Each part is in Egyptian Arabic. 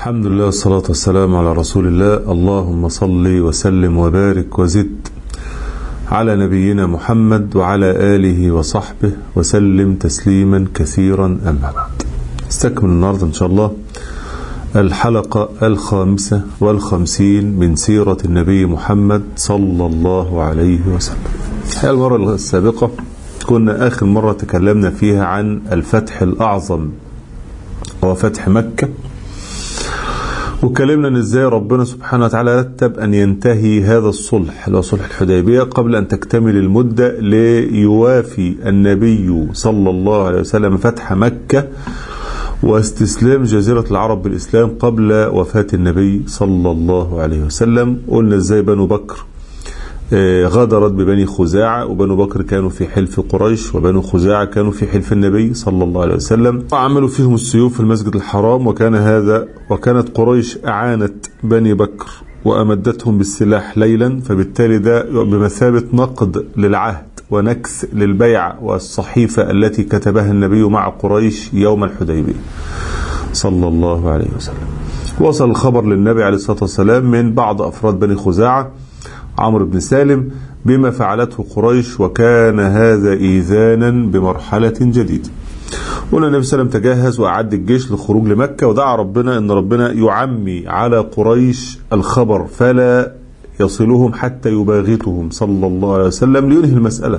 الحمد لله والصلاة والسلام على رسول الله اللهم صل وسلم وبارك وزد على نبينا محمد وعلى آله وصحبه وسلم تسليما كثيرا أما بعد استكمل النهاردة إن شاء الله الحلقة الخامسة والخمسين من سيرة النبي محمد صلى الله عليه وسلم الحقيقة المرة السابقة كنا آخر مرة تكلمنا فيها عن الفتح الأعظم هو فتح مكة وكلمنا ان ازاي ربنا سبحانه وتعالى رتب ان ينتهي هذا الصلح اللي هو صلح الحديبيه قبل ان تكتمل المده ليوافي النبي صلى الله عليه وسلم فتح مكه واستسلام جزيرة العرب بالإسلام قبل وفاة النبي صلى الله عليه وسلم قلنا ازاي بنو بكر غدرت ببني خزاعة وبنو بكر كانوا في حلف قريش وبنو خزاعة كانوا في حلف النبي صلى الله عليه وسلم وعملوا فيهم السيوف في المسجد الحرام وكان هذا وكانت قريش أعانت بني بكر وأمدتهم بالسلاح ليلا فبالتالي ده بمثابة نقد للعهد ونكث للبيعة والصحيفة التي كتبها النبي مع قريش يوم الحديبية صلى الله عليه وسلم وصل الخبر للنبي عليه الصلاة والسلام من بعض أفراد بني خزاعة عمرو بن سالم بما فعلته قريش وكان هذا إيذانا بمرحلة جديدة قلنا النبي صلى الله عليه وسلم تجهز وأعد الجيش للخروج لمكة ودعا ربنا أن ربنا يعمي على قريش الخبر فلا يصلهم حتى يباغتهم صلى الله عليه وسلم لينهي المسألة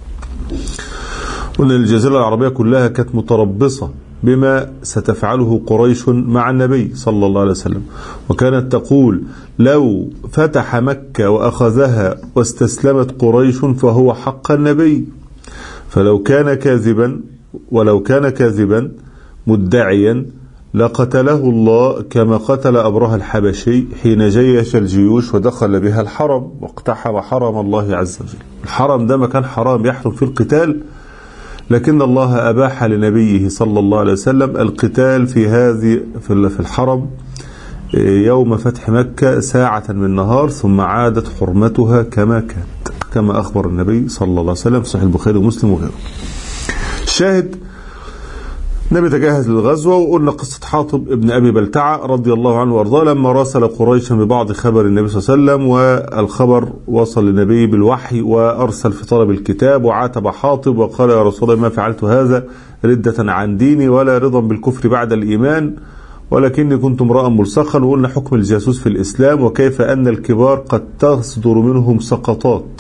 قلنا الجزيرة العربية كلها كانت متربصة بما ستفعله قريش مع النبي صلى الله عليه وسلم وكانت تقول لو فتح مكة وأخذها واستسلمت قريش فهو حق النبي فلو كان كاذبا ولو كان كاذبا مدعيا لقتله الله كما قتل أبره الحبشي حين جيش الجيوش ودخل بها الحرم واقتحم حرم الله عز وجل الحرم ده مكان حرام يحرم فيه القتال لكن الله أباح لنبيه صلى الله عليه وسلم القتال في هذه في الحرم يوم فتح مكة ساعة من نهار ثم عادت حرمتها كما كانت كما أخبر النبي صلى الله عليه وسلم في صحيح البخاري ومسلم وغيره الشاهد النبي تجهز للغزوة وقلنا قصة حاطب ابن أبي بلتعة رضي الله عنه وأرضاه لما راسل قريشا ببعض خبر النبي صلى الله عليه وسلم والخبر وصل للنبي بالوحي وأرسل في طلب الكتاب وعاتب حاطب وقال يا رسول الله ما فعلت هذا ردة عن ديني ولا رضا بالكفر بعد الإيمان ولكني كنت امرأ ملصقا وقلنا حكم الجاسوس في الإسلام وكيف أن الكبار قد تصدر منهم سقطات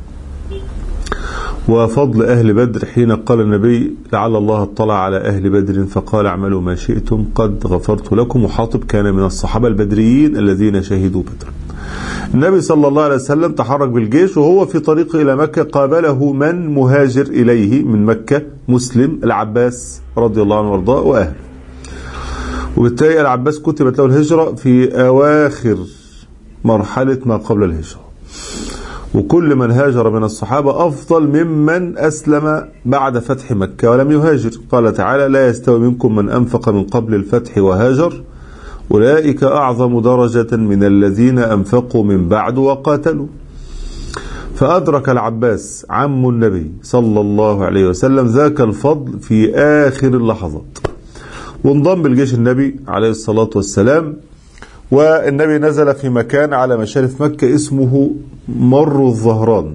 وفضل أهل بدر حين قال النبي لعل الله اطلع على أهل بدر فقال اعملوا ما شئتم قد غفرت لكم وحاطب كان من الصحابة البدريين الذين شهدوا بدر النبي صلى الله عليه وسلم تحرك بالجيش وهو في طريقه إلى مكة قابله من مهاجر إليه من مكة مسلم العباس رضي الله عنه وارضاه وأهله وبالتالي العباس كتبت له الهجرة في أواخر مرحلة ما قبل الهجرة وكل من هاجر من الصحابة أفضل ممن أسلم بعد فتح مكة ولم يهاجر قال تعالى لا يستوي منكم من أنفق من قبل الفتح وهاجر أولئك أعظم درجة من الذين أنفقوا من بعد وقاتلوا فأدرك العباس عم النبي صلى الله عليه وسلم ذاك الفضل في آخر اللحظات وانضم الجيش النبي عليه الصلاة والسلام والنبي نزل في مكان على مشارف مكة اسمه مر الظهران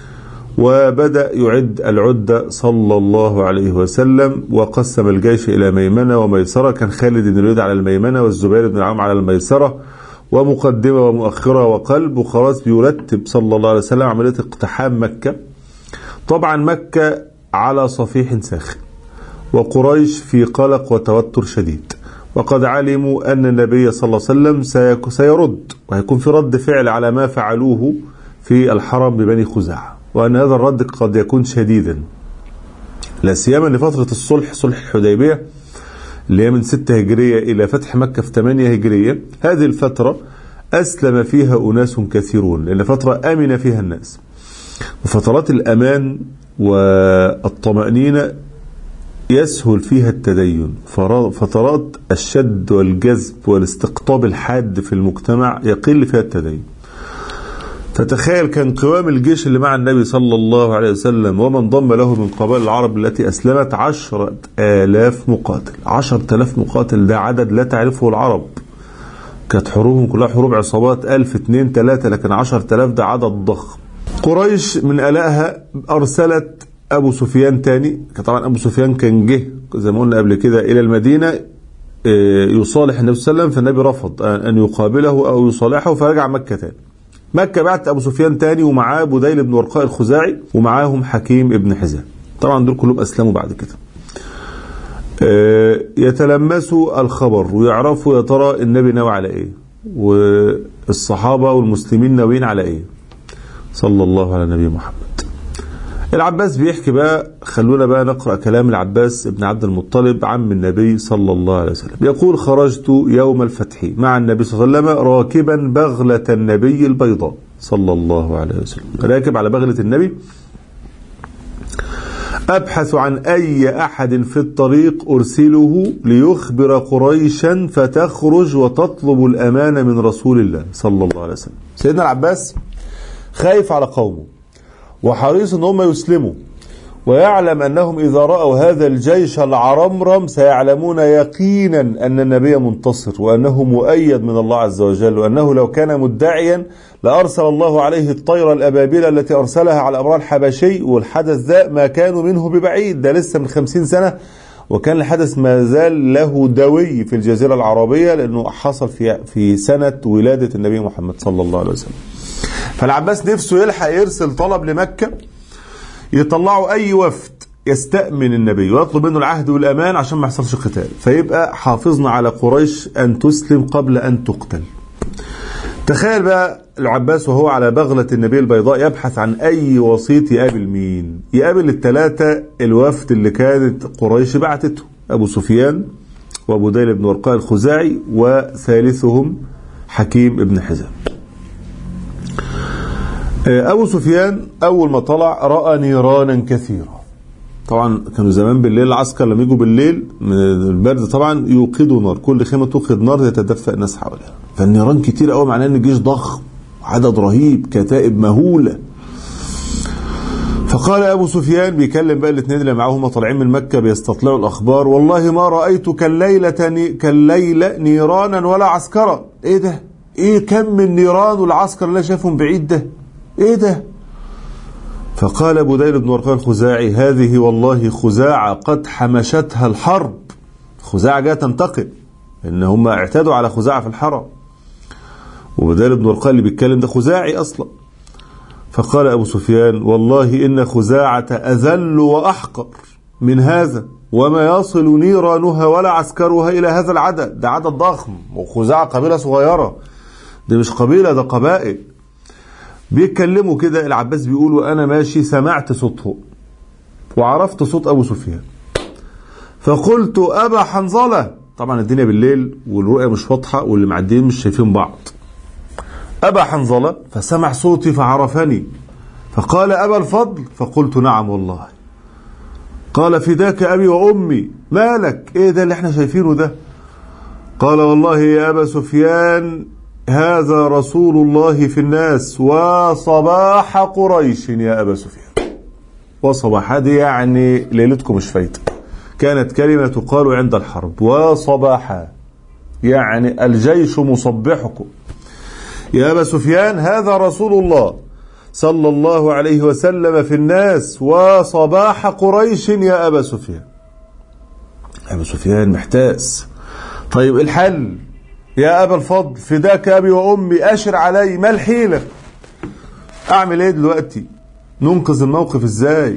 وبدأ يعد العدة صلى الله عليه وسلم وقسم الجيش إلى ميمنة وميسرة كان خالد بن الوليد على الميمنة والزبير بن العوام على الميسرة ومقدمة ومؤخرة وقلب وخلاص بيرتب صلى الله عليه وسلم عملية اقتحام مكة طبعا مكة على صفيح ساخن وقريش في قلق وتوتر شديد وقد علموا أن النبي صلى الله عليه وسلم سيرد وهيكون في رد فعل على ما فعلوه في الحرم ببني خزاعة وأن هذا الرد قد يكون شديدا لا سيما ان فترة الصلح صلح الحديبية اللي هي من 6 هجرية إلى فتح مكة في 8 هجرية هذه الفترة أسلم فيها أناس كثيرون لأن فترة آمن فيها الناس وفترات الأمان والطمأنينة يسهل فيها التدين فترات الشد والجذب والاستقطاب الحاد في المجتمع يقل فيها التدين فتخيل كان قوام الجيش اللي مع النبي صلى الله عليه وسلم ومن انضم له من قبائل العرب التي أسلمت عشرة آلاف مقاتل عشرة آلاف مقاتل ده عدد لا تعرفه العرب كانت حروبهم كلها حروب عصابات ألف اتنين تلاتة لكن عشر تلاف ده عدد ضخم قريش من ألائها أرسلت أبو سفيان تاني طبعا أبو سفيان كان جه زي ما قلنا قبل كده إلى المدينة يصالح النبي صلى الله عليه وسلم فالنبي رفض أن يقابله أو يصالحه فرجع مكة تاني مكة بعت أبو سفيان تاني ومعاه بديل بن ورقاء الخزاعي ومعاهم حكيم ابن حزام طبعا دول كلهم أسلموا بعد كده يتلمسوا الخبر ويعرفوا يا ترى النبي ناوي على ايه والصحابة والمسلمين ناويين على ايه صلى الله على نبي محمد العباس بيحكي بقى خلونا بقى نقرأ كلام العباس ابن عبد المطلب عم النبي صلى الله عليه وسلم يقول خرجت يوم الفتح مع النبي صلى الله عليه وسلم راكبا بغلة النبي البيضاء صلى الله عليه وسلم راكب على بغلة النبي أبحث عن أي أحد في الطريق أرسله ليخبر قريشا فتخرج وتطلب الأمان من رسول الله صلى الله عليه وسلم سيدنا العباس خايف على قومه وحريص ان هم يسلموا ويعلم انهم اذا راوا هذا الجيش العرمرم سيعلمون يقينا ان النبي منتصر وانه مؤيد من الله عز وجل وانه لو كان مدعيا لارسل الله عليه الطير الابابيل التي ارسلها على ابرار الحبشي والحدث ده ما كانوا منه ببعيد ده لسه من خمسين سنه وكان الحدث ما زال له دوي في الجزيره العربيه لانه حصل في في سنه ولاده النبي محمد صلى الله عليه وسلم. فالعباس نفسه يلحق يرسل طلب لمكة يطلعوا أي وفد يستأمن النبي ويطلب منه العهد والأمان عشان ما يحصلش قتال فيبقى حافظنا على قريش أن تسلم قبل أن تقتل تخيل بقى العباس وهو على بغلة النبي البيضاء يبحث عن أي وسيط يقابل مين يقابل الثلاثة الوفد اللي كانت قريش بعتته أبو سفيان وأبو ديل بن ورقاء الخزاعي وثالثهم حكيم بن حزام أبو سفيان أول ما طلع رأى نيرانا كثيرة طبعا كانوا زمان بالليل العسكر لما يجوا بالليل من البرد طبعا يوقدوا نار كل خيمة توقد نار يتدفى الناس حواليها فالنيران كتير قوي معناه ان الجيش ضخم عدد رهيب كتائب مهولة فقال أبو سفيان بيكلم بقى الاثنين اللي معاهم طالعين من مكة بيستطلعوا الأخبار والله ما رأيت كالليلة كالليلة نيرانا ولا عسكرا إيه ده؟ إيه كم من نيران والعسكر اللي شايفهم بعيد ده؟ ايه ده فقال بديل بن ورقاء الخزاعي هذه والله خزاعة قد حمشتها الحرب خزاعة جاء تنتقم ان هم اعتادوا على خزاعة في الحرم وبديل بن ورقاء اللي بيتكلم ده خزاعي اصلا فقال ابو سفيان والله ان خزاعة اذل واحقر من هذا وما يصل نيرانها ولا عسكرها الى هذا العدد ده عدد ضخم وخزاعة قبيلة صغيرة دي مش قبيلة ده قبائل بيتكلموا كده العباس بيقول وانا ماشي سمعت صوته وعرفت صوت ابو سفيان فقلت ابا حنظله طبعا الدنيا بالليل والرؤيه مش واضحه واللي معديين مش شايفين بعض ابا حنظله فسمع صوتي فعرفني فقال ابا الفضل فقلت نعم والله قال فداك ابي وامي مالك ايه ده اللي احنا شايفينه ده قال والله يا ابا سفيان هذا رسول الله في الناس وصباح قريش يا أبا سفيان وصباح هذه يعني ليلتكم مش فايتة كانت كلمة تقال عند الحرب وصباحا يعني الجيش مصبحكم يا أبا سفيان هذا رسول الله صلى الله عليه وسلم في الناس وصباح قريش يا أبا سفيان أبا سفيان محتاس طيب الحل يا أبا الفضل فداك أبي وأمي أشر علي ما الحيلة أعمل إيه دلوقتي ننقذ الموقف إزاي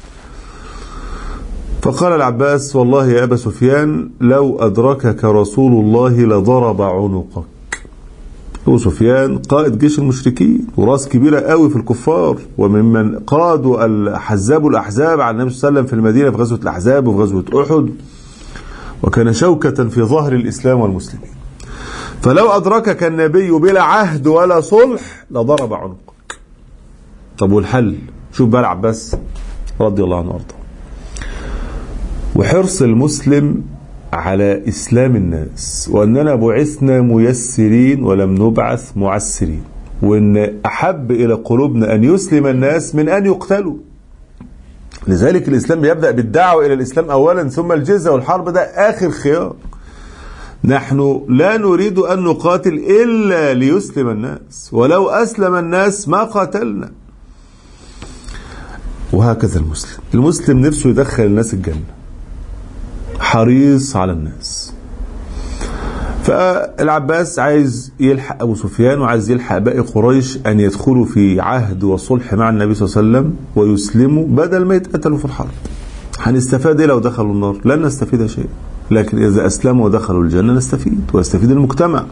فقال العباس والله يا أبا سفيان لو أدركك رسول الله لضرب عنقك أبو سفيان قائد جيش المشركين وراس كبيرة قوي في الكفار وممن قادوا الحزاب الأحزاب على النبي صلى الله عليه وسلم في المدينة في غزوة الأحزاب وفي غزوة أحد وكان شوكة في ظهر الإسلام والمسلمين فلو أدركك النبي بلا عهد ولا صلح لضرب عنقك طب والحل شوف بقى العباس رضي الله عنه وارضاه وحرص المسلم على إسلام الناس وأننا بعثنا ميسرين ولم نبعث معسرين وأن أحب إلى قلوبنا أن يسلم الناس من أن يقتلوا لذلك الإسلام يبدأ بالدعوة إلى الإسلام أولا ثم الجزة والحرب ده آخر خيار نحن لا نريد أن نقاتل إلا ليسلم الناس ولو أسلم الناس ما قاتلنا وهكذا المسلم المسلم نفسه يدخل الناس الجنة حريص على الناس فالعباس عايز يلحق أبو سفيان وعايز يلحق باقي قريش أن يدخلوا في عهد وصلح مع النبي صلى الله عليه وسلم ويسلموا بدل ما يتقتلوا في الحرب هنستفاد ايه لو دخلوا النار لن نستفيد شيء لكن إذا أسلموا ودخلوا الجنة نستفيد ويستفيد المجتمع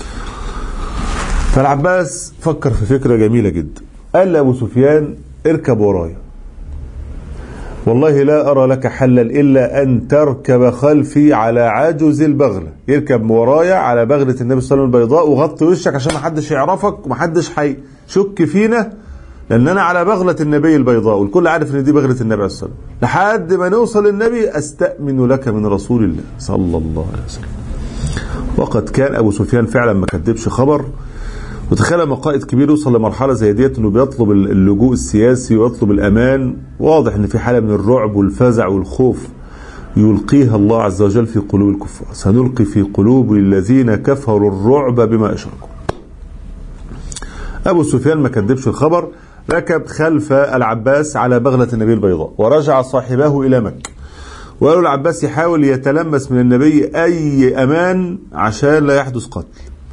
فالعباس فكر في فكرة جميلة جدا قال لأبو سفيان اركب ورايا والله لا أرى لك حلا إلا أن تركب خلفي على عجز البغلة يركب ورايا على بغلة النبي صلى الله عليه وسلم البيضاء وغطي وشك عشان ما حدش يعرفك وما حدش هيشك فينا لأن أنا على بغلة النبي البيضاء والكل عارف إن دي بغلة النبي عليه الصلاة والسلام لحد ما نوصل للنبي أستأمن لك من رسول الله صلى الله عليه وسلم وقد كان أبو سفيان فعلا ما كدبش خبر وتخيل لما قائد كبير يوصل لمرحلة زي ديت انه بيطلب اللجوء السياسي ويطلب الامان واضح ان في حالة من الرعب والفزع والخوف يلقيها الله عز وجل في قلوب الكفار سنلقي في قلوب الذين كفروا الرعب بما اشركوا ابو سفيان ما كذبش الخبر ركب خلف العباس على بغلة النبي البيضاء ورجع صاحبه الى مكة وقالوا العباس يحاول يتلمس من النبي اي امان عشان لا يحدث قتل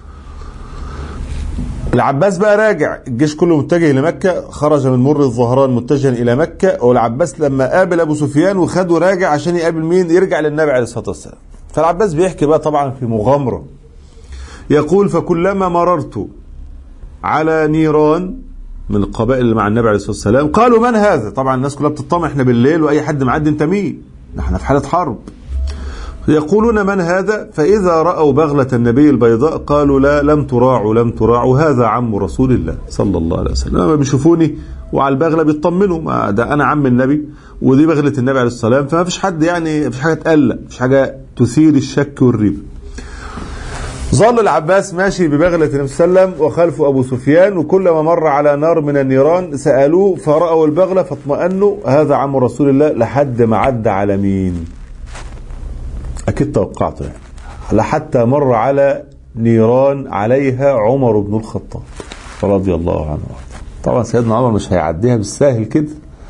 العباس بقى راجع الجيش كله متجه لمكة خرج من مر الظهران متجها إلى مكة والعباس لما قابل أبو سفيان وخده راجع عشان يقابل مين يرجع للنبي عليه الصلاة والسلام فالعباس بيحكي بقى طبعا في مغامرة يقول فكلما مررت على نيران من القبائل اللي مع النبي عليه الصلاة والسلام قالوا من هذا طبعا الناس كلها بتطمع احنا بالليل وأي حد معدي انت مين احنا في حالة حرب يقولون من هذا فإذا رأوا بغلة النبي البيضاء قالوا لا لم تراعوا لم تراعوا هذا عم رسول الله صلى الله عليه وسلم لما بيشوفوني وعلى البغلة بيطمنوا ما ده أنا عم النبي ودي بغلة النبي عليه السلام فما فيش حد يعني ما فيش حاجة تقلق ما فيش حاجة تثير الشك والريبة ظل العباس ماشي ببغلة النبي صلى الله عليه وسلم وخلفه أبو سفيان وكلما مر على نار من النيران سألوه فرأوا البغلة فاطمأنوا هذا عم رسول الله لحد ما عدى على مين أكيد توقعته يعني لحتى مر على نيران عليها عمر بن الخطاب رضي الله عنه طبعا سيدنا عمر مش هيعديها بالساهل كده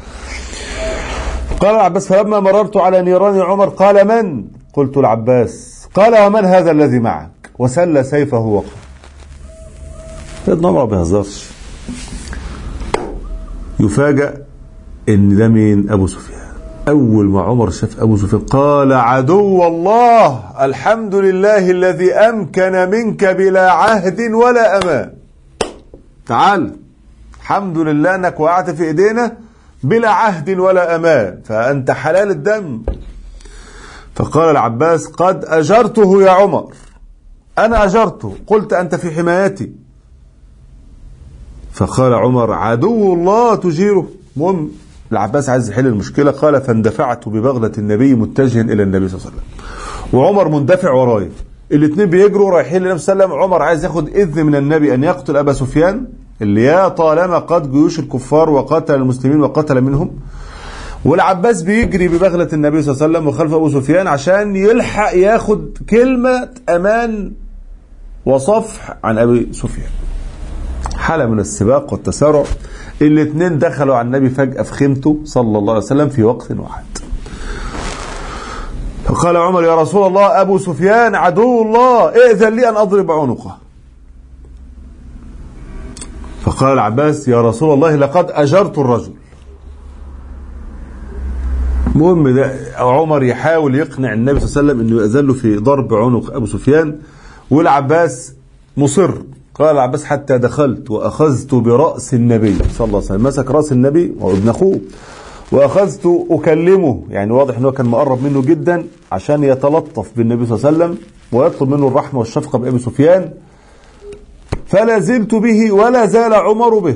قال العباس فلما مررت على نيران عمر قال من قلت العباس قال ومن هذا الذي معك وسل سيفه وقال سيدنا عمر ما بيهزرش يفاجأ ان ده مين ابو سفيان أول ما عمر شاف أبو سفيان قال عدو الله الحمد لله الذي أمكن منك بلا عهد ولا أمان تعال الحمد لله أنك وقعت في إيدينا بلا عهد ولا أمان فأنت حلال الدم فقال العباس قد أجرته يا عمر أنا أجرته قلت أنت في حمايتي فقال عمر عدو الله تجيره مهم العباس عايز يحل المشكلة قال فاندفعت ببغلة النبي متجها إلى النبي صلى الله عليه وسلم وعمر مندفع ورايا الاثنين بيجروا رايحين للنبي صلى الله عليه وسلم عمر عايز ياخد إذن من النبي أن يقتل أبا سفيان اللي يا طالما قد جيوش الكفار وقتل المسلمين وقتل منهم والعباس بيجري ببغلة النبي صلى الله عليه وسلم وخلف أبو سفيان عشان يلحق ياخد كلمة أمان وصفح عن أبي سفيان حالة من السباق والتسارع الاثنين دخلوا على النبي فجأة في خيمته صلى الله عليه وسلم في وقت واحد فقال عمر يا رسول الله أبو سفيان عدو الله ائذن لي أن أضرب عنقه فقال العباس يا رسول الله لقد أجرت الرجل المهم ده عمر يحاول يقنع النبي صلى الله عليه وسلم انه يأذن له في ضرب عنق ابو سفيان والعباس مصر قال العباس حتى دخلت واخذت براس النبي صلى الله عليه وسلم مسك راس النبي وابن اخوه واخذت اكلمه يعني واضح انه كان مقرب منه جدا عشان يتلطف بالنبي صلى الله عليه وسلم ويطلب منه الرحمه والشفقه بابي سفيان فلا زلت به ولا زال عمر به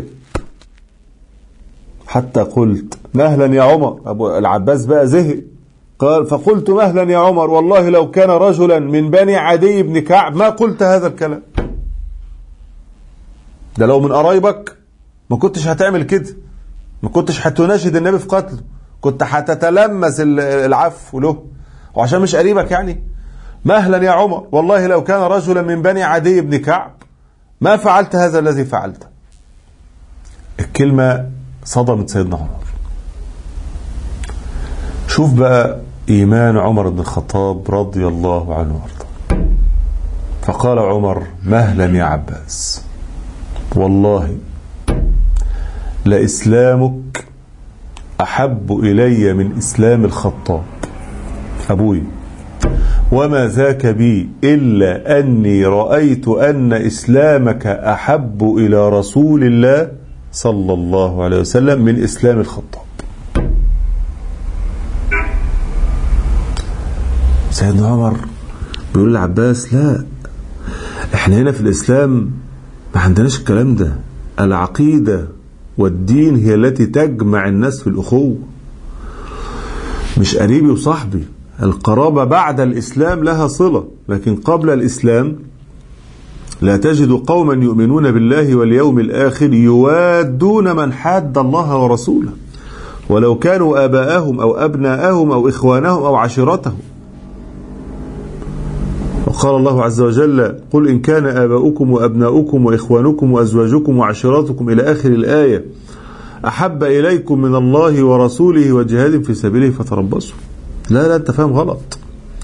حتى قلت مهلا يا عمر ابو العباس بقى زهق قال فقلت مهلا يا عمر والله لو كان رجلا من بني عدي بن كعب ما قلت هذا الكلام ده لو من قرايبك ما كنتش هتعمل كده ما كنتش هتناشد النبي في قتله كنت هتتلمس العفو له وعشان مش قريبك يعني مهلا يا عمر والله لو كان رجلا من بني عدي بن كعب ما فعلت هذا الذي فعلته الكلمة صدمت سيدنا عمر شوف بقى إيمان عمر بن الخطاب رضي الله عنه وارضاه فقال عمر مهلا يا عباس والله لإسلامك أحب إلي من إسلام الخطاب أبوي وما ذاك بي إلا أني رأيت أن إسلامك أحب إلى رسول الله صلى الله عليه وسلم من إسلام الخطاب سيدنا عمر بيقول لعباس لا احنا هنا في الإسلام ما عندناش الكلام ده العقيدة والدين هي التي تجمع الناس في الأخوة مش قريبي وصاحبي القرابة بعد الإسلام لها صلة لكن قبل الإسلام لا تجد قوما يؤمنون بالله واليوم الآخر يوادون من حاد الله ورسوله ولو كانوا آباءهم أو أبناءهم أو إخوانهم أو عشيرتهم وقال الله عز وجل قل إن كان آباؤكم وأبناؤكم وإخوانكم وأزواجكم وعشيرتكم إلى آخر الآية أحب إليكم من الله ورسوله وجهاد في سبيله فتربصوا لا لا أنت فاهم غلط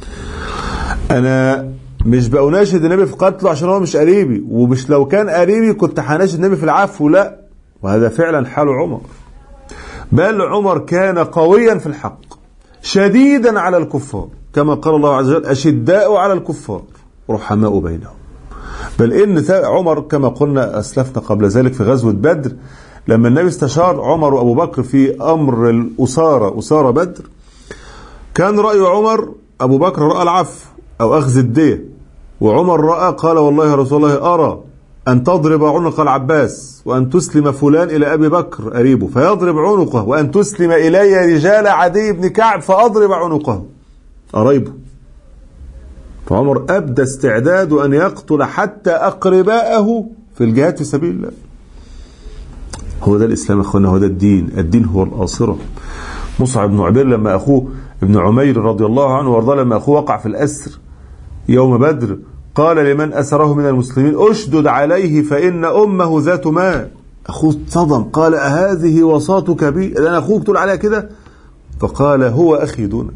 أنا مش بأناشد النبي في قتله عشان هو مش قريبي ومش لو كان قريبي كنت هناشد النبي في العفو لا وهذا فعلا حال عمر بل عمر كان قويا في الحق شديدا على الكفار كما قال الله عز وجل أشداء على الكفار رحماء بينهم بل إن عمر كما قلنا أسلفنا قبل ذلك في غزوة بدر لما النبي استشار عمر وأبو بكر في أمر الأسارة أسارة بدر كان رأي عمر أبو بكر رأى العفو أو أخذ الدية وعمر رأى قال والله يا رسول الله أرى أن تضرب عنق العباس وأن تسلم فلان إلى أبي بكر قريبه فيضرب عنقه وأن تسلم إلي رجال عدي بن كعب فأضرب عنقه قرايبه فعمر أبدى استعداد أن يقتل حتى أقرباءه في الجهاد في سبيل الله هو ده الإسلام يا أخوانا هو ده الدين الدين هو الآصرة مصعب بن عبير لما أخوه ابن عمير رضي الله عنه وارضاه لما أخوه وقع في الأسر يوم بدر قال لمن أسره من المسلمين أشدد عليه فإن أمه ذات مال أخوه صدم قال أهذه وصاتك بي أنا أخوك تقول عليها كده فقال هو أخي دونك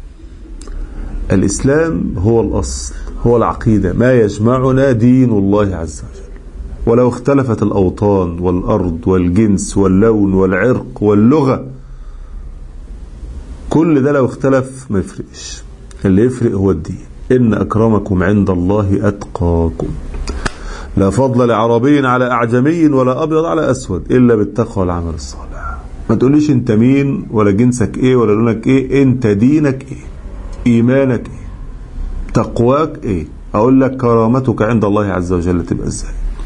الإسلام هو الأصل هو العقيدة ما يجمعنا دين الله عز وجل ولو اختلفت الأوطان والأرض والجنس واللون والعرق واللغة كل ده لو اختلف ما يفرقش اللي يفرق هو الدين إن أكرمكم عند الله أتقاكم لا فضل لعربي على أعجمي ولا أبيض على أسود إلا بالتقوى والعمل الصالح ما تقوليش أنت مين ولا جنسك إيه ولا لونك إيه أنت دينك إيه إيمانك إيه تقواك إيه أقول لك كرامتك عند الله عز وجل تبقى إزاي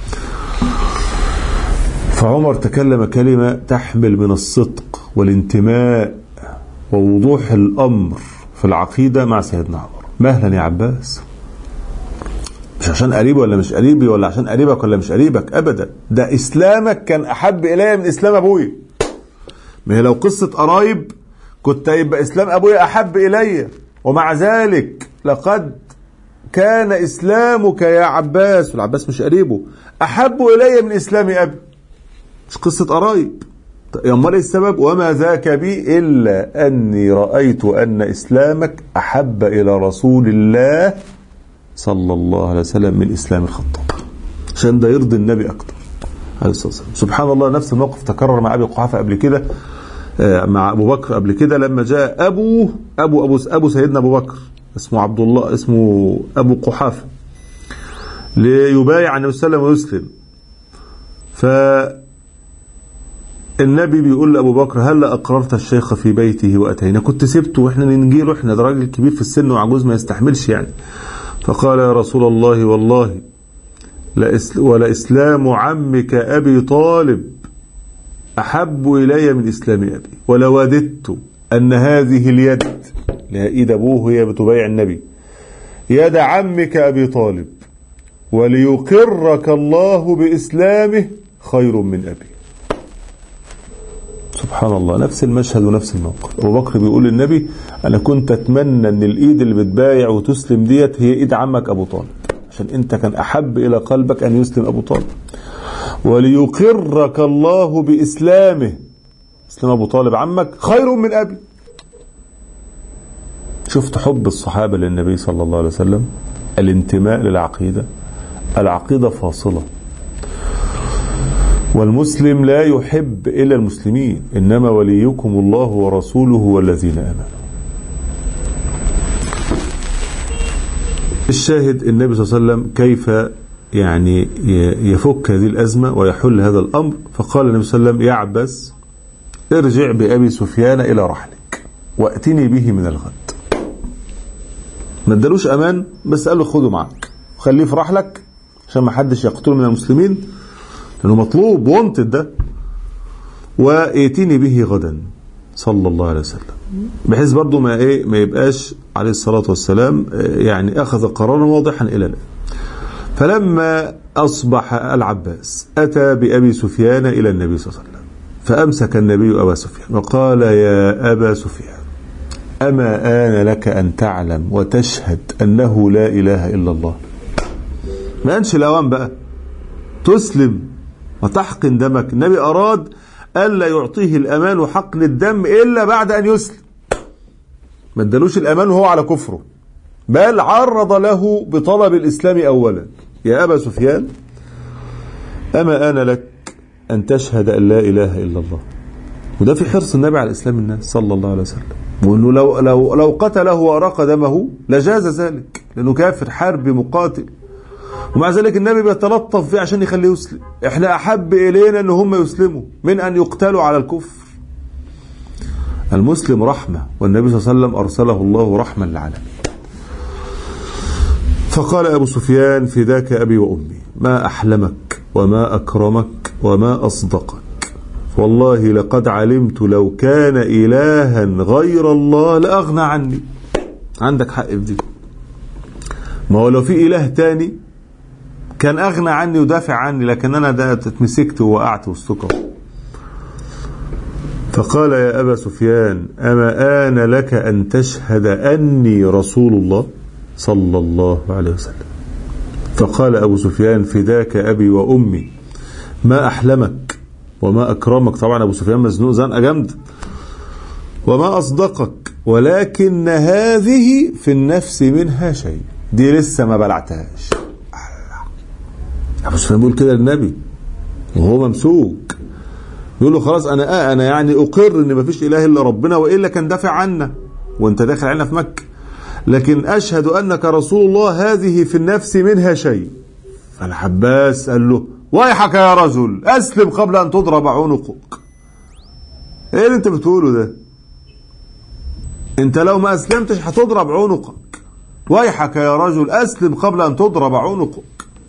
فعمر تكلم كلمة تحمل من الصدق والانتماء ووضوح الأمر في العقيدة مع سيدنا عمر مهلا يا عباس مش عشان قريبي ولا مش قريبي ولا عشان قريبك ولا مش قريبك أبدا ده إسلامك كان أحب إلي من إسلام أبوي ما هي لو قصة قرايب كنت يبقى إسلام أبوي أحب إلي ومع ذلك لقد كان إسلامك يا عباس والعباس مش قريبه أحب إلي من إسلام أبي مش قصة قرايب امال ايه السبب وما ذاك بي إلا أني رأيت أن إسلامك أحب إلى رسول الله صلى الله عليه وسلم من إسلام الخطاب عشان ده يرضي النبي أكتر عليه الصلاة والسلام سبحان الله نفس الموقف تكرر مع أبي قحافة قبل كده مع أبو بكر قبل كده لما جاء أبوه أبو أبو أبو سيدنا أبو بكر اسمه عبد الله اسمه أبو قحافة ليبايع النبي صلى الله عليه وسلم ويسلم ف النبي بيقول لأبو بكر هل أقررت الشيخ في بيته وأتينا كنت سبته وإحنا ننجيله إحنا ده راجل كبير في السن وعجوز ما يستحملش يعني فقال يا رسول الله والله ولإسلام عمك أبي طالب أحب إلي من إسلام أبي ولوددت أن هذه اليد لها إيد أبوه هي بتبايع النبي يد عمك أبي طالب وليقرك الله بإسلامه خير من أبي سبحان الله نفس المشهد ونفس الموقف ابو بكر بيقول للنبي انا كنت اتمنى ان الايد اللي بتبايع وتسلم ديت هي ايد عمك ابو طالب عشان انت كان احب الى قلبك ان يسلم ابو طالب وليقرك الله باسلامه اسلام ابو طالب عمك خير من ابي شفت حب الصحابه للنبي صلى الله عليه وسلم الانتماء للعقيده العقيده فاصله والمسلم لا يحب إلا المسلمين إنما وليكم الله ورسوله والذين آمنوا الشاهد النبي صلى الله عليه وسلم كيف يعني يفك هذه الأزمة ويحل هذا الأمر فقال النبي صلى الله عليه وسلم يعبس ارجع بأبي سفيان إلى رحلك وأتني به من الغد ما ادالوش أمان بس قال له خده معك خليه في رحلك عشان ما حدش يقتله من المسلمين لانه مطلوب وانتد ده وائتني به غدا صلى الله عليه وسلم بحيث برضه ما ايه ما يبقاش عليه الصلاه والسلام يعني اخذ قرارا واضحا الى الان فلما اصبح العباس اتى بابي سفيان الى النبي صلى الله عليه وسلم فامسك النبي ابا سفيان وقال يا ابا سفيان اما ان لك ان تعلم وتشهد انه لا اله الا الله ما انش الاوان بقى تسلم وتحقن دمك النبي أراد ألا يعطيه الأمان وحقن الدم إلا بعد أن يسلم ما ادالوش الأمان وهو على كفره بل عرض له بطلب الإسلام أولا يا أبا سفيان أما أنا لك أن تشهد أن لا إله إلا الله وده في حرص النبي على إسلام الناس صلى الله عليه وسلم وأنه لو, لو, لو قتله وأراق دمه لجاز ذلك لأنه كافر حرب مقاتل ومع ذلك النبي بيتلطف فيه عشان يخليه يسلم احنا احب الينا ان هم يسلموا من ان يقتلوا على الكفر المسلم رحمة والنبي صلى الله عليه وسلم أرسله الله رحمة للعالمين فقال أبو سفيان فداك أبي وأمي ما أحلمك وما أكرمك وما أصدقك والله لقد علمت لو كان إلها غير الله لأغنى عني عندك حق في دي ما هو لو في إله تاني كان أغنى عني ودافع عني لكن أنا ده اتمسكت ووقعت وسطكم فقال يا أبا سفيان أما آن لك أن تشهد أني رسول الله صلى الله عليه وسلم فقال أبو سفيان فداك أبي وأمي ما أحلمك وما أكرمك طبعا أبو سفيان مزنوق زنقة جامدة وما أصدقك ولكن هذه في النفس منها شيء دي لسه ما بلعتهاش أبو سفيان بيقول كده للنبي وهو ممسوك يقول له خلاص انا آه انا يعني اقر ان مفيش اله الا ربنا والا كان دافع عنا وانت داخل علينا في مكه لكن اشهد انك رسول الله هذه في النفس منها شيء فالعباس قال له ويحك يا رجل اسلم قبل ان تضرب عنقك ايه اللي انت بتقوله ده انت لو ما اسلمتش هتضرب عنقك ويحك يا رجل اسلم قبل ان تضرب عنقك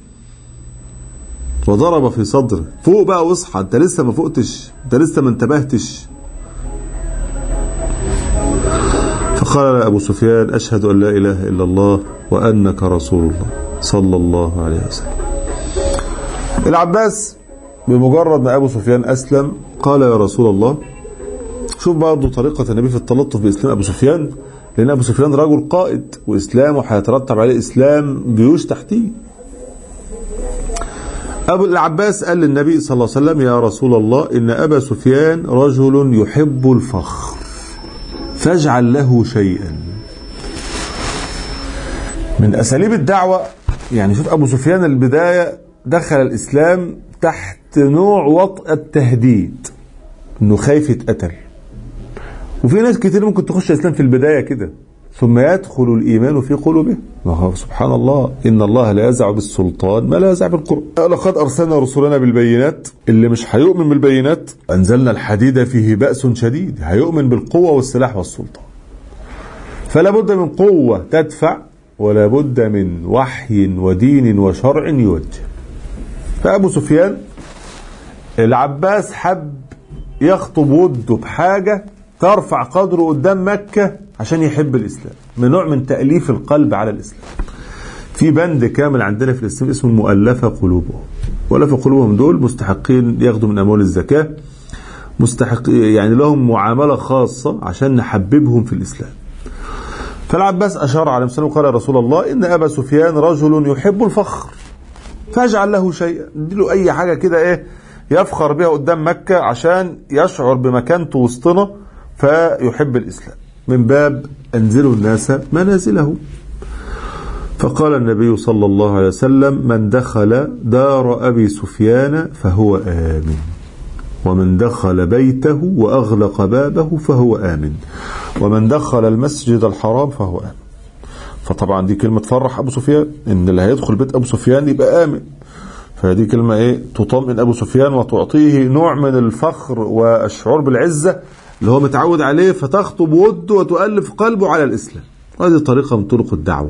وضرب في صدره فوق بقى واصحى انت لسه ما فقتش انت لسه ما انتبهتش فقال ابو سفيان اشهد ان لا اله الا الله وانك رسول الله صلى الله عليه وسلم العباس بمجرد ما ابو سفيان اسلم قال يا رسول الله شوف برضه طريقه النبي في التلطف باسلام ابو سفيان لان ابو سفيان رجل قائد واسلامه هيترتب عليه اسلام جيوش تحتيه أبو العباس قال للنبي صلى الله عليه وسلم يا رسول الله إن أبا سفيان رجل يحب الفخر فاجعل له شيئا من أساليب الدعوة يعني شوف أبو سفيان البداية دخل الإسلام تحت نوع وطأ التهديد إنه خايف يتقتل وفي ناس كتير ممكن تخش الإسلام في البداية كده ثم يدخل الإيمان في قلوبهم سبحان الله إن الله لا يزع بالسلطان ما لا يزع بالقرآن لقد أرسلنا رسلنا بالبينات اللي مش هيؤمن بالبينات أنزلنا الحديد فيه بأس شديد هيؤمن بالقوة والسلاح والسلطان فلا بد من قوة تدفع ولا بد من وحي ودين وشرع يوجه فأبو سفيان العباس حب يخطب وده بحاجة ترفع قدره قدام مكة عشان يحب الإسلام من نوع من تأليف القلب على الإسلام في بند كامل عندنا في الإسلام اسمه المؤلفة قلوبهم مؤلفة قلوبهم دول مستحقين ياخدوا من أموال الزكاة مستحق يعني لهم معاملة خاصة عشان نحببهم في الإسلام فالعباس أشار عليه السلام قال يا رسول الله إن أبا سفيان رجل يحب الفخر فاجعل له شيئا اديله أي حاجة كده إيه يفخر بها قدام مكة عشان يشعر بمكانته وسطنا فيحب الإسلام من باب أنزلوا الناس منازله فقال النبي صلى الله عليه وسلم من دخل دار أبي سفيان فهو آمن ومن دخل بيته وأغلق بابه فهو آمن ومن دخل المسجد الحرام فهو آمن فطبعا دي كلمة تفرح أبو سفيان إن اللي هيدخل بيت أبو سفيان يبقى آمن فهذه كلمة إيه تطمئن أبو سفيان وتعطيه نوع من الفخر والشعور بالعزة اللي هو متعود عليه فتخطب وده وتؤلف قلبه على الإسلام وهذه طريقة من طرق الدعوة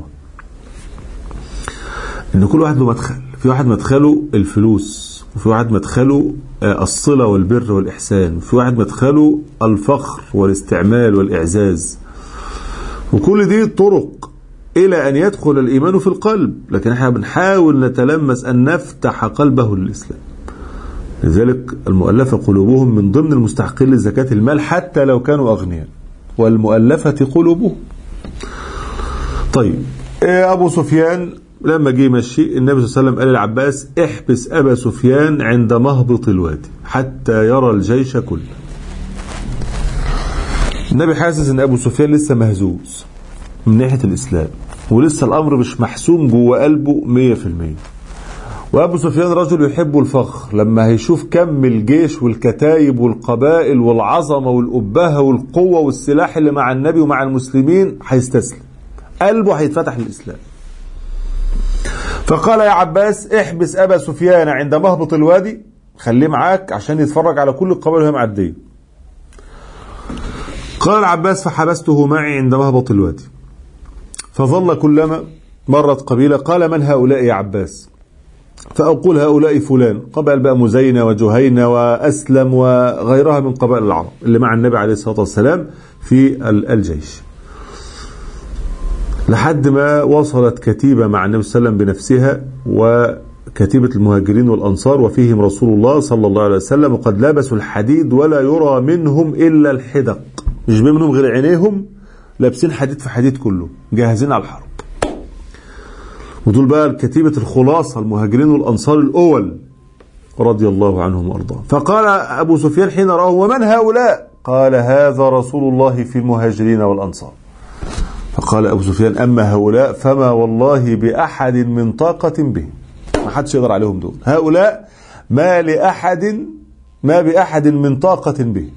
إن كل واحد له مدخل في واحد مدخله الفلوس وفي واحد مدخله الصلة والبر والإحسان وفي واحد مدخله الفخر والاستعمال والإعزاز وكل دي طرق إلى أن يدخل الإيمان في القلب لكن احنا بنحاول نتلمس أن نفتح قلبه للإسلام لذلك المؤلفة قلوبهم من ضمن المستحقين لزكاة المال حتى لو كانوا أغنياء والمؤلفة قلوبهم طيب أبو سفيان لما جه يمشي النبي صلى الله عليه وسلم قال للعباس احبس أبا سفيان عند مهبط الوادي حتى يرى الجيش كله النبي حاسس ان ابو سفيان لسه مهزوز من ناحيه الاسلام ولسه الامر مش محسوم جوه قلبه 100% وابو سفيان رجل يحب الفخر لما هيشوف كم الجيش والكتايب والقبائل والعظمه والابهه والقوه والسلاح اللي مع النبي ومع المسلمين هيستسلم قلبه هيتفتح للاسلام فقال يا عباس احبس ابا سفيان عند مهبط الوادي خليه معاك عشان يتفرج على كل القبائل وهي معديه قال العباس فحبسته معي عند مهبط الوادي فظل كلما مرت قبيلة قال من هؤلاء يا عباس فأقول هؤلاء فلان قبائل بقى مزينة وجهينة وأسلم وغيرها من قبائل العرب اللي مع النبي عليه الصلاة والسلام في الجيش لحد ما وصلت كتيبة مع النبي صلى الله عليه وسلم بنفسها وكتيبة المهاجرين والأنصار وفيهم رسول الله صلى الله عليه وسلم وقد لبسوا الحديد ولا يرى منهم إلا الحدق مش منهم غير عينيهم لابسين حديد في حديد كله جاهزين على الحرب ودول بقى كتيبة الخلاصة المهاجرين والأنصار الأول رضي الله عنهم وأرضاهم فقال أبو سفيان حين رأوا ومن هؤلاء قال هذا رسول الله في المهاجرين والأنصار فقال أبو سفيان أما هؤلاء فما والله بأحد من طاقة به ما حدش يقدر عليهم دول هؤلاء ما لأحد ما بأحد من طاقة به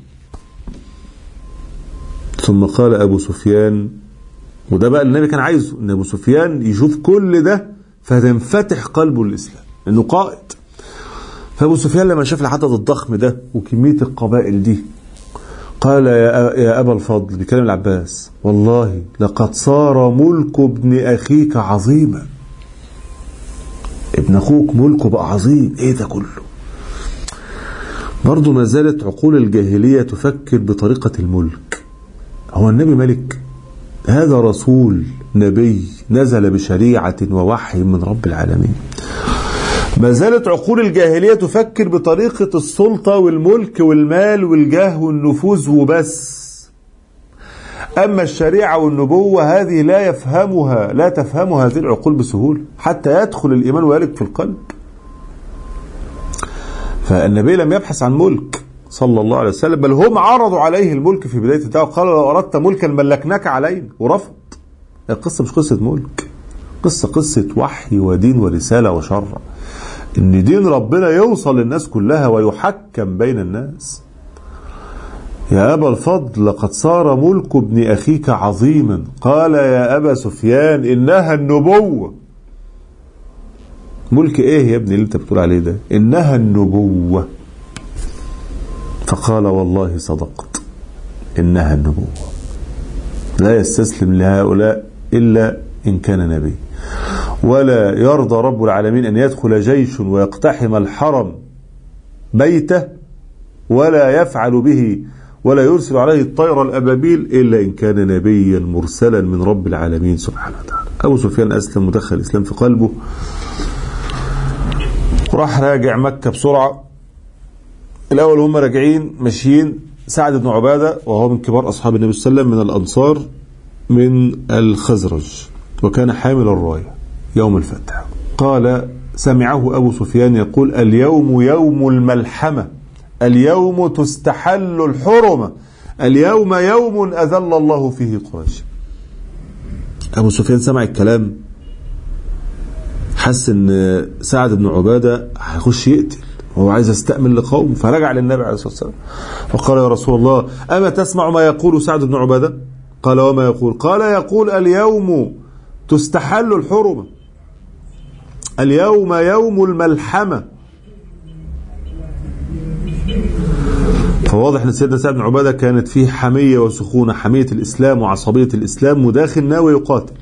ثم قال أبو سفيان وده بقى النبي كان عايزه ان ابو سفيان يشوف كل ده فتنفتح قلبه للاسلام انه قائد فابو سفيان لما شاف العدد الضخم ده وكميه القبائل دي قال يا يا ابا الفضل بكلام العباس والله لقد صار ملك ابن اخيك عظيما ابن اخوك ملكه بقى عظيم ايه ده كله برضه ما زالت عقول الجاهليه تفكر بطريقه الملك هو النبي ملك هذا رسول نبي نزل بشريعة ووحي من رب العالمين ما زالت عقول الجاهلية تفكر بطريقة السلطة والملك والمال والجاه والنفوذ وبس أما الشريعة والنبوة هذه لا يفهمها لا تفهم هذه العقول بسهولة حتى يدخل الإيمان ويلك في القلب فالنبي لم يبحث عن ملك صلى الله عليه وسلم بل هم عرضوا عليه الملك في بداية الدعوة قالوا لو أردت ملكا ملكناك علينا ورفض القصة مش قصة ملك قصة قصة وحي ودين ورسالة وشرع إن دين ربنا يوصل للناس كلها ويحكم بين الناس يا أبا الفضل لقد صار ملك ابن أخيك عظيما قال يا أبا سفيان إنها النبوة ملك إيه يا ابني اللي أنت بتقول عليه ده إنها النبوة فقال والله صدقت إنها النبوة لا يستسلم لهؤلاء إلا إن كان نبي ولا يرضى رب العالمين أن يدخل جيش ويقتحم الحرم بيته ولا يفعل به ولا يرسل عليه الطير الأبابيل إلا إن كان نبيا مرسلا من رب العالمين سبحانه وتعالى أبو سفيان أسلم ودخل الإسلام في قلبه راح راجع مكة بسرعة الأول هم راجعين ماشيين سعد بن عبادة وهو من كبار أصحاب النبي صلى الله عليه وسلم من الأنصار من الخزرج وكان حامل الراية يوم الفتح قال سمعه أبو سفيان يقول اليوم يوم الملحمة اليوم تستحل الحرمة اليوم يوم أذل الله فيه قريش أبو سفيان سمع الكلام حس ان سعد بن عبادة هيخش يقتل وهو عايز يستأمن لقوم فرجع للنبي عليه الصلاة والسلام وقال يا رسول الله أما تسمع ما يقول سعد بن عبادة قال وما يقول قال يقول اليوم تستحل الحرمة اليوم يوم الملحمة فواضح ان سيدنا سعد بن عباده كانت فيه حميه وسخونه حميه الاسلام وعصبيه الاسلام وداخل ناوي يقاتل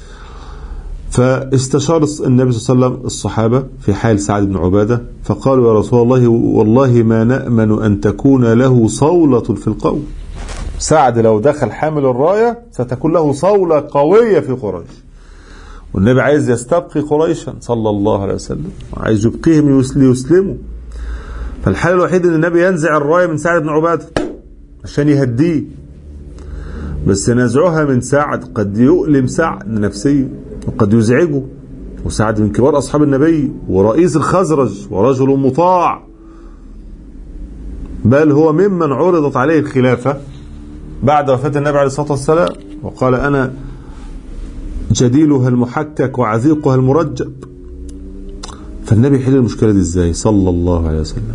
فاستشار النبي صلى الله عليه وسلم الصحابه في حال سعد بن عباده فقالوا يا رسول الله والله ما نامن ان تكون له صوله في القوم سعد لو دخل حامل الرايه ستكون له صوله قويه في قريش والنبي عايز يستبقي قريشا صلى الله عليه وسلم عايز يبقيهم ليسلموا فالحل الوحيد ان النبي ينزع الرايه من سعد بن عباده عشان يهديه بس نزعها من سعد قد يؤلم سعد نفسيا وقد يزعجه وسعد من كبار اصحاب النبي ورئيس الخزرج ورجل مطاع بل هو ممن عرضت عليه الخلافه بعد وفاه النبي عليه الصلاه والسلام وقال انا جديلها المحكك وعذيقها المرجب فالنبي يحل المشكله دي ازاي صلى الله عليه وسلم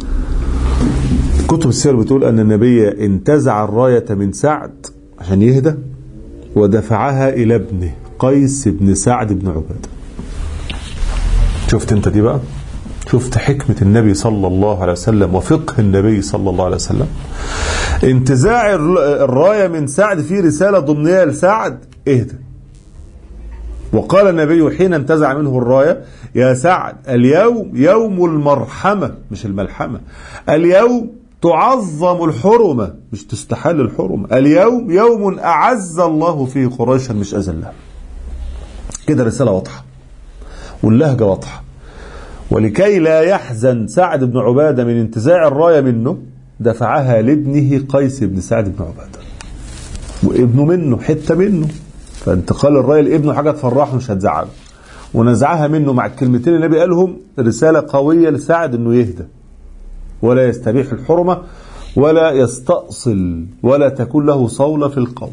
كتب السير بتقول ان النبي انتزع الرايه من سعد عشان يهدى ودفعها الى ابنه قيس بن سعد بن عباده شفت انت دي بقى شفت حكمة النبي صلى الله عليه وسلم وفقه النبي صلى الله عليه وسلم انتزاع الراية من سعد في رسالة ضمنية لسعد اهدى وقال النبي حين انتزع منه الراية يا سعد اليوم يوم المرحمة مش الملحمة اليوم تعظم الحرمة مش تستحل الحرمة اليوم يوم أعز الله فيه قريشا مش أذلها كده رسالة واضحة واللهجة واضحة ولكي لا يحزن سعد بن عبادة من انتزاع الراية منه دفعها لابنه قيس بن سعد بن عبادة وابنه منه حتة منه فانتقال الراية لابنه حاجة تفرحه مش هتزعله ونزعها منه مع الكلمتين اللي النبي قالهم رسالة قوية لسعد انه يهدى ولا يستبيح الحرمة ولا يستأصل ولا تكون له صولة في القول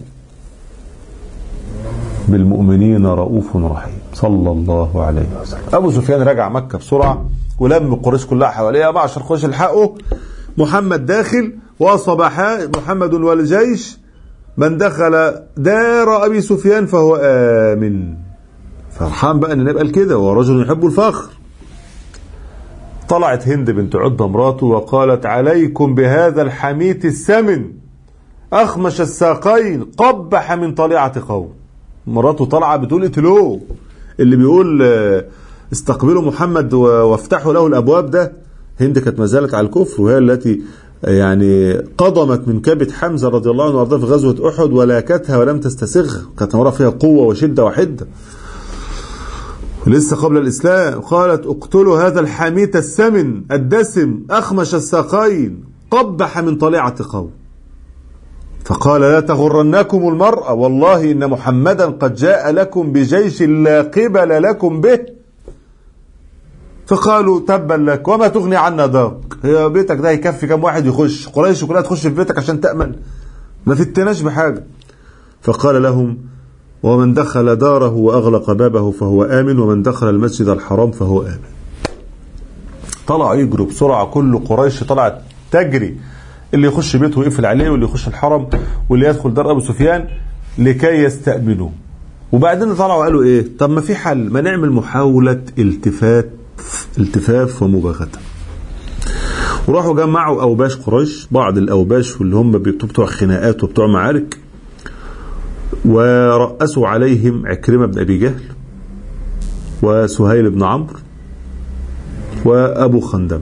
بالمؤمنين رؤوف رحيم صلى الله عليه وسلم أبو سفيان رجع مكة بسرعة ولم قريش كلها حواليه معشر قريش الحقوا محمد داخل وصب محمد والجيش من دخل دار أبي سفيان فهو آمن فرحان بقى ان النبي قال كده وهو رجل يحب الفخر طلعت هند بنت عتبة مراته وقالت عليكم بهذا الحميت السمن أخمش الساقين قبح من طليعة قوم مراته طالعة بتقول اقتلوه اللي بيقول استقبلوا محمد وافتحوا له الأبواب ده هند كانت ما زالت على الكفر وهي التي يعني قضمت من كبد حمزة رضي الله عنه وارضاه في غزوة أحد ولاكتها ولم تستسغ كانت وراها فيها قوة وشدة وحدة لسه قبل الإسلام قالت اقتلوا هذا الحميت السمن الدسم أخمش الساقين قبح من طليعة قوم فقال لا تغرنكم المرأة والله إن محمدا قد جاء لكم بجيش لا قبل لكم به فقالوا تبا لك وما تغني عنا دارك هي بيتك ده يكفي كم واحد يخش قريش كلها تخش في بيتك عشان تأمن ما فتناش بحاجة فقال لهم ومن دخل داره وأغلق بابه فهو آمن ومن دخل المسجد الحرام فهو آمن طلعوا يجروا بسرعة كل قريش طلعت تجري اللي يخش بيته ويقفل عليه واللي يخش الحرم واللي يدخل دار أبو سفيان لكي يستأمنوا وبعدين طلعوا قالوا ايه طب ما في حل ما نعمل محاولة التفات التفاف ومباغتة وراحوا جمعوا أوباش قريش بعض الأوباش واللي هم بتوع خناقات وبتوع معارك ورأسوا عليهم عكرمة بن أبي جهل وسهيل بن عمرو وأبو خندم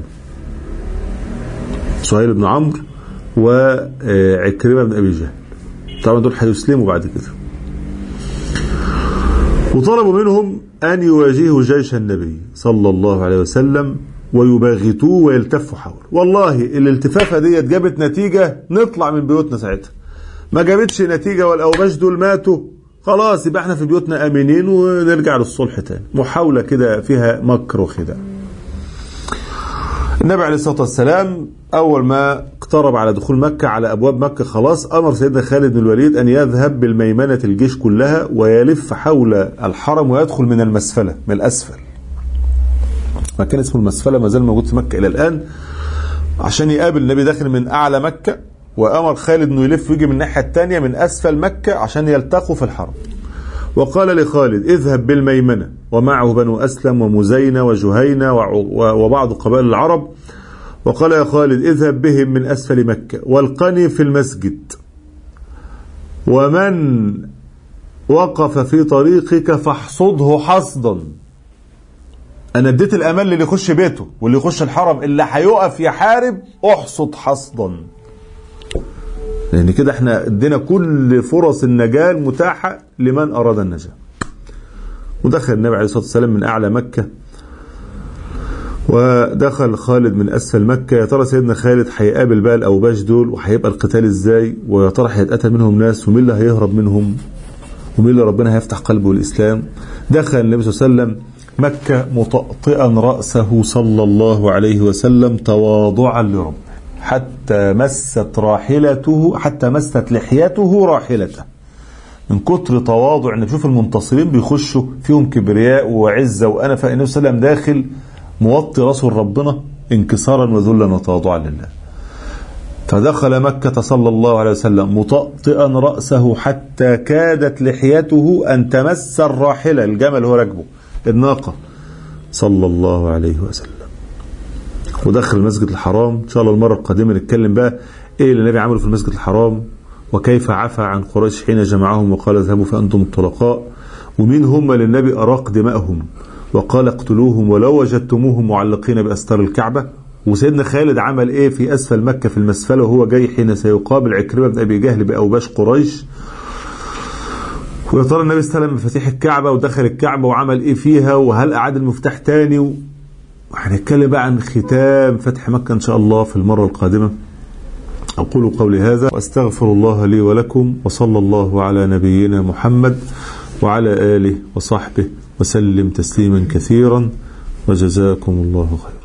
سهيل بن عمرو وعكرمة بن أبي جهل طبعا دول هيسلموا بعد كده وطلبوا منهم أن يواجهوا جيش النبي صلى الله عليه وسلم ويباغتوه ويلتفوا حوله والله الالتفافة ديت جابت نتيجة نطلع من بيوتنا ساعتها ما جابتش نتيجة والأوباش دول ماتوا خلاص يبقى احنا في بيوتنا امنين ونرجع للصلح تاني محاولة كده فيها مكر وخداع النبي عليه الصلاة والسلام أول ما اقترب على دخول مكة على أبواب مكة خلاص أمر سيدنا خالد بن الوليد أن يذهب بالميمنة الجيش كلها ويلف حول الحرم ويدخل من المسفلة من الأسفل مكان اسمه المسفلة ما زال موجود في مكة إلى الآن عشان يقابل النبي داخل من أعلى مكة وأمر خالد أنه يلف ويجي من الناحية الثانية من أسفل مكة عشان يلتقوا في الحرم وقال لخالد اذهب بالميمنة ومعه بنو أسلم ومزينة وجهينة وبعض قبائل العرب وقال يا خالد اذهب بهم من أسفل مكة والقني في المسجد ومن وقف في طريقك فاحصده حصدا انا اديت الامان للي يخش بيته واللي يخش الحرم اللي هيقف يحارب احصد حصدا لان كده احنا ادينا كل فرص النجاة المتاحة لمن اراد النجاة ودخل النبي عليه الصلاة والسلام من اعلى مكة ودخل خالد من اسفل مكة يا ترى سيدنا خالد هيقابل بقى الاوباش دول وهيبقى القتال ازاي ويا ترى هيتقتل منهم ناس ومين اللي هيهرب منهم ومين اللي ربنا هيفتح قلبه للاسلام دخل النبي صلى الله عليه وسلم مكة مطأطئا رأسه صلى الله عليه وسلم تواضعا لربه حتى مست راحلته حتى مست لحيته راحلته من كتر تواضع ان تشوف المنتصرين بيخشوا فيهم كبرياء وعزه وانا فالنبي صلى الله عليه وسلم داخل موطي راسه لربنا انكسارا وذلا وتواضعا لله فدخل مكة صلى الله عليه وسلم مطأطئا رأسه حتى كادت لحيته أن تمس الراحلة الجمل هو راكبه الناقة صلى الله عليه وسلم ودخل المسجد الحرام ان شاء الله المره القادمه نتكلم بقى ايه اللي النبي عمله في المسجد الحرام وكيف عفى عن قريش حين جمعهم وقال اذهبوا فانتم الطلقاء ومين هم اللي النبي اراق دمائهم وقال اقتلوهم ولو وجدتموهم معلقين باستار الكعبه وسيدنا خالد عمل ايه في اسفل مكه في المسفله وهو جاي حين سيقابل عكرمه بن ابي جهل باوباش قريش ويا ترى النبي استلم مفاتيح الكعبه ودخل الكعبه وعمل ايه فيها وهل اعاد المفتاح تاني و... وهنتكلم بقى عن ختام فتح مكه ان شاء الله في المره القادمه اقول قولي هذا واستغفر الله لي ولكم وصلى الله على نبينا محمد وعلى اله وصحبه وسلم تسليما كثيرا وجزاكم الله خيرا